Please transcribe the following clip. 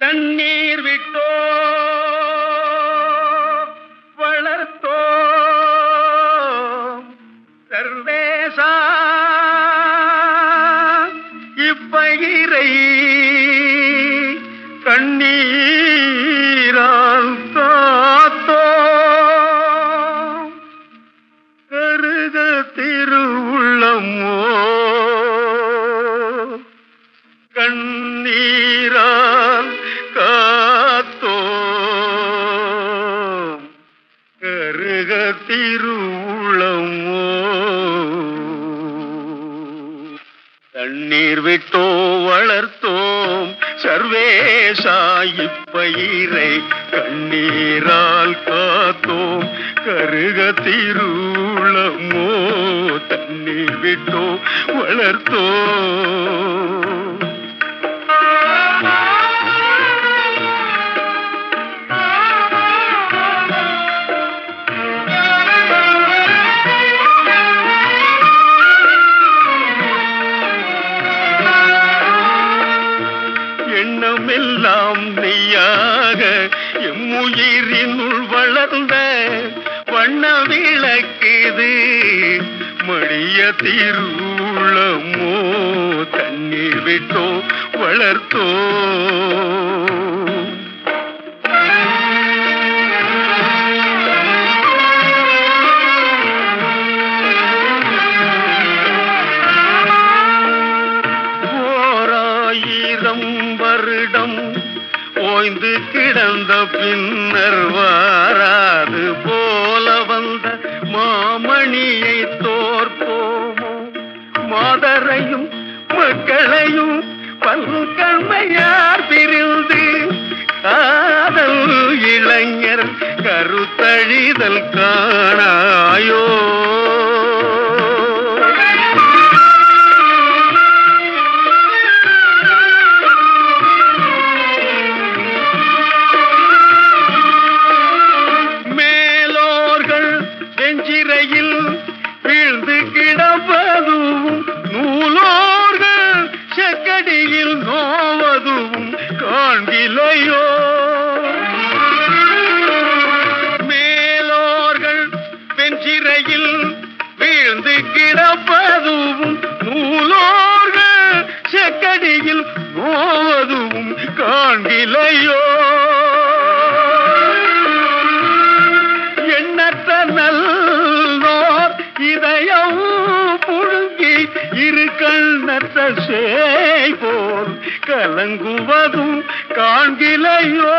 தண்ணீர் விட்டோ வளர்த்தோ சர்வேசா இப்பயிரை கண்ணீரால் காத்தோ கருக திருவுள்ளமோ கண்ணீரால் காத்தோ கருக திருவுளமோ தண்ணீர் விட்டோ வளர்த்தோம் சர்வேசா இப்பயிரை கண்ணீரால் காத்தோம் கருக திருளமோ தண்ணீர் விட்டோ வளர்த்தோம் எண்ணமெல்லாம் நெய்யாக எம்முயிரினுள் வளர்ந்த வண்ண விளக்குது மடிய திருளமோ தண்ணீர் விட்டோ வளர்த்தோ ஓராயிரம் வருடம் ஓய்ந்து கிடந்த பின்னர் வாராது போல வந்த மாமணியை தோற்போமோ மாதரையும் மக்களையும் பல்கண்மையார் பிரிந்து காதல் இளைஞர் கருத்தழிதல் காணாயோ மேலோர்கள் வெஞ்சிரையில் வீழ்ந்து கிடப்பதும் நூலோர்கள் செக்கடியில் நோவதும் காண்கிலையோ மேலோர்கள் வெஞ்சிரையில் வீழ்ந்து கிடப்பதும் நூலோர்கள் செக்கடியில் நோவதும் காண்கிலையோ எண்ணற்ற நல்லோர் இதயம் புழுங்கி இரு கண்ணற்ற சேய் போல் கலங்குவதும் காண்கிலையோ